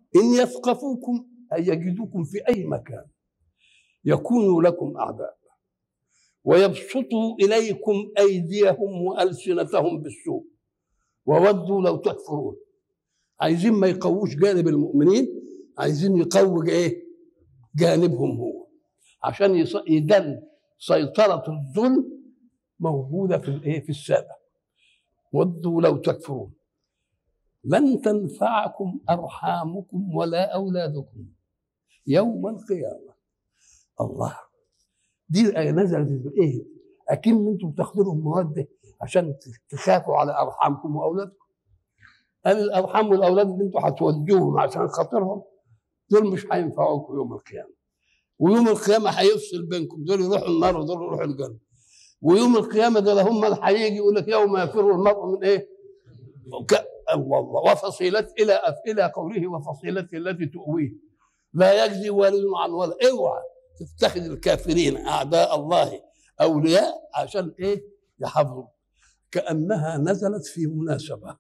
إن يثقفوكم أي يجدوكم في أي مكان يكونوا لكم أعداء ويبسطوا إليكم أيديهم وألسنتهم بالسوء وودوا لو تكفرون عايزين ما يقووش جانب المؤمنين عايزين يقووا ايه جانبهم هو عشان يص- يدل سيطرة الظلم موجودة في الايه في السادة ودوا لو تكفرون لن تنفعكم أرحامكم ولا أولادكم يوم القيامة الله دي الآية نزلت في ايه أكن انتم بتاخدوا لهم مواد عشان تخافوا على أرحامكم وأولادكم قال الأرحام والأولاد اللي انتم هتودوهم عشان خاطرهم دول مش هينفعوكم يوم القيامة ويوم القيامة هيفصل بينكم دول يروحوا النار ودول يروحوا الجنة ويوم القيامة دول هم اللي هيجي يقول لك يوم يفر المرء من ايه؟ ك- الله الله وفصيلته الى الى قوله وفصيلته التي تؤويه لا يجزي والد عن ولد اوعى تتخذ الكافرين اعداء الله اولياء عشان ايه؟ يحافظوا كانها نزلت في مناسبه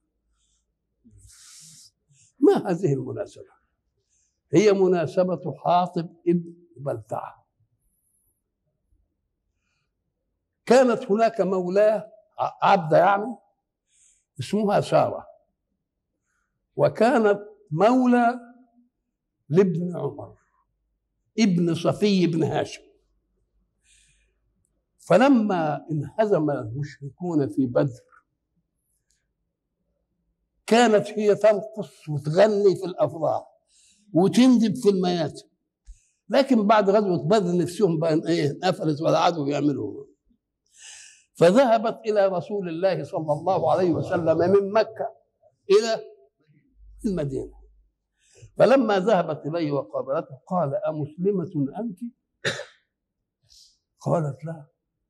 ما هذه المناسبه؟ هي مناسبه حاطب ابن بلتعه كانت هناك مولاه ع- عبده يعني اسمها ساره وكانت مولى لابن عمر ابن صفي بن هاشم فلما انهزم المشركون في بدر كانت هي ترقص وتغني في الافراح وتندب في المياتم لكن بعد غزوه بدر نفسهم بقى ايه قفلت ولا عادوا يعملوا فذهبت الى رسول الله صلى الله عليه وسلم من مكه الى المدينه فلما ذهبت اليه وقابلته قال امسلمه انت قالت لا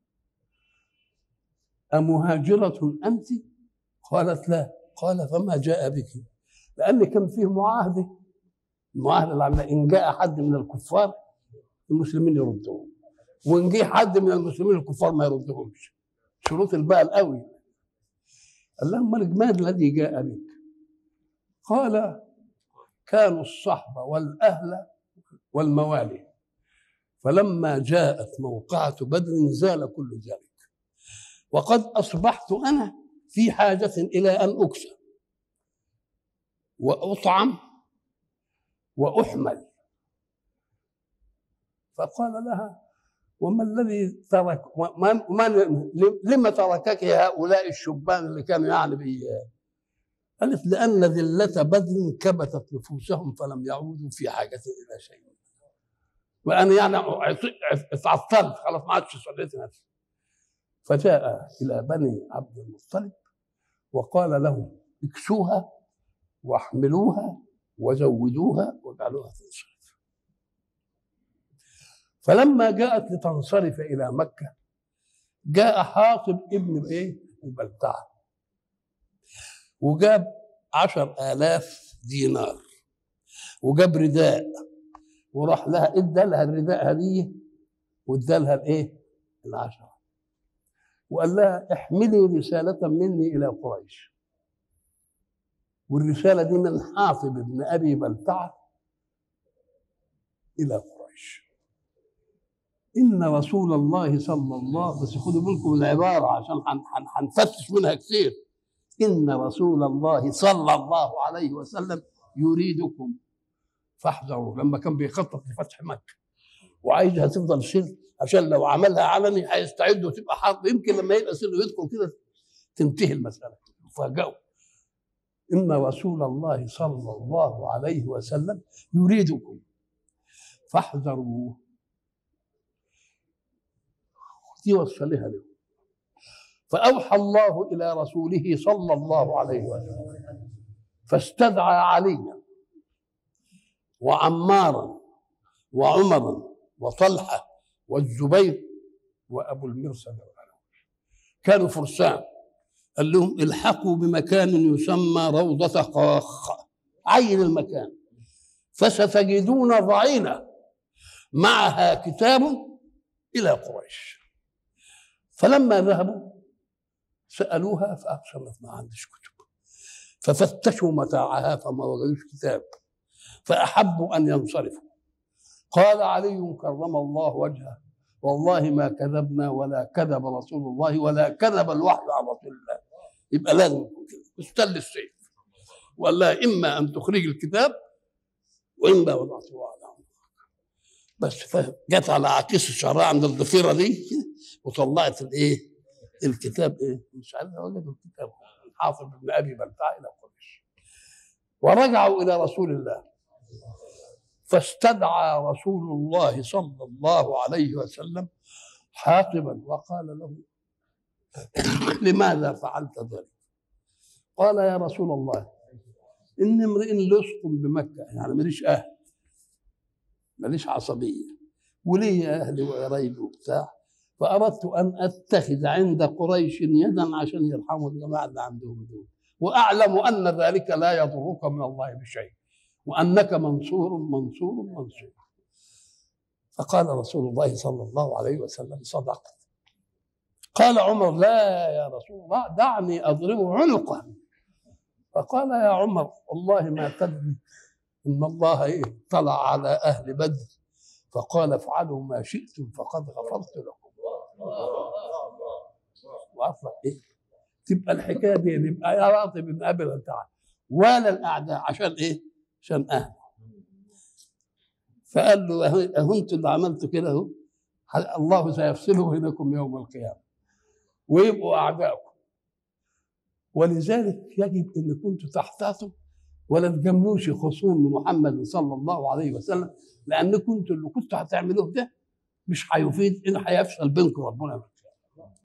أمهاجرة أنت؟ قالت لا قال فما جاء بك لأن كان فيه معاهدة المعاهدة اللي عملها إن جاء حد من الكفار المسلمين يردهم وإن جه حد من المسلمين الكفار ما يردهمش شروط الباء القوي قال لهم مالك ما الذي جاء بك قال كانوا الصحبة والأهل والموالي فلما جاءت موقعة بدر زال كل ذلك وقد أصبحت أنا في حاجة إلى أن أكسى وأطعم وأحمل فقال لها وما الذي ترك وما من لما تركك هؤلاء الشبان اللي كانوا يعني بي قالت لأن ذلة بدر كبتت نفوسهم فلم يعودوا في حاجة إلى شيء وأنا يعني اتعطلت خلاص ما عادش صليت نفسي فجاء إلى بني عبد المطلب وقال لهم اكسوها واحملوها وزودوها واجعلوها تنصرف فلما جاءت لتنصرف إلى مكة جاء حاطب ابن ايه البلتعة وجاب عشر آلاف دينار وجاب رداء وراح لها ادى لها الرداء هديه وادى لها الايه؟ العشره وقال لها احملي رسالة مني إلى قريش والرسالة دي من حاطب بن أبي بلتعة إلى قريش إن رسول الله صلى الله بس خدوا بالكم العبارة عشان هنفتش منها كثير إن رسول الله صلى الله عليه وسلم يريدكم فاحذروا لما كان بيخطط لفتح مكة وعايزها تفضل سر عشان لو عملها علني هيستعد وتبقى حرب يمكن لما يبقى سر يدخل كده تنتهي المسألة فجأوا إن رسول الله صلى الله عليه وسلم يريدكم فاحذروه دي وصلها له فأوحى الله إلى رسوله صلى الله عليه وسلم فاستدعى عليا وعمارا وعمرا وطلحه والزبير وابو المرصد كانوا فرسان قال لهم الحقوا بمكان يسمى روضة قاخ عين المكان فستجدون ضعينة معها كتاب إلى قريش فلما ذهبوا سألوها فأقسمت ما عندش كتب ففتشوا متاعها فما وجدوش كتاب فأحبوا أن ينصرفوا قال علي كرم الله وجهه والله ما كذبنا ولا كذب رسول الله ولا كذب الوحي عن رسول الله يبقى لازم استل السيف وقال لها اما ان تخرج الكتاب واما وضعته على عنقك بس جت على عكيس الشعراء عند الضفيره دي وطلعت الايه الكتاب ايه مش عارف وجدوا الكتاب حافظ بن ابي بلتع الى قريش ورجعوا الى رسول الله فاستدعى رسول الله صلى الله عليه وسلم حاطبا وقال له لماذا فعلت ذلك قال يا رسول الله إني امرئ لصق بمكة يعني ماليش أهل ماليش عصبية ولي أهلي وقرايبي وبتاع فأردت أن أتخذ عند قريش يدا عشان يرحموا الجماعة اللي عندهم دول وأعلم أن ذلك لا يضرك من الله بشيء وأنك منصور منصور منصور فقال رسول الله صلى الله عليه وسلم صدقت قال عمر لا يا رسول الله دعني أضربه عنقه فقال يا عمر والله ما تدري ان الله اطلع على اهل بدر فقال افعلوا ما شئتم فقد غفرت لكم واطلع ايه تبقى الحكايه دي يبقى يا راضي بن ابي تعالى ولا الاعداء عشان ايه؟ عشان اهل فقال له اهو انتوا اللي عملتوا كده اهو الله سيفصله بينكم يوم القيامه ويبقوا اعدائكم ولذلك يجب ان كنتوا تحتاطوا ولا تجاملوش خصوم محمد صلى الله عليه وسلم لان كنتوا اللي كنتوا هتعملوه ده مش هيفيد ان هيفشل بينكم ربنا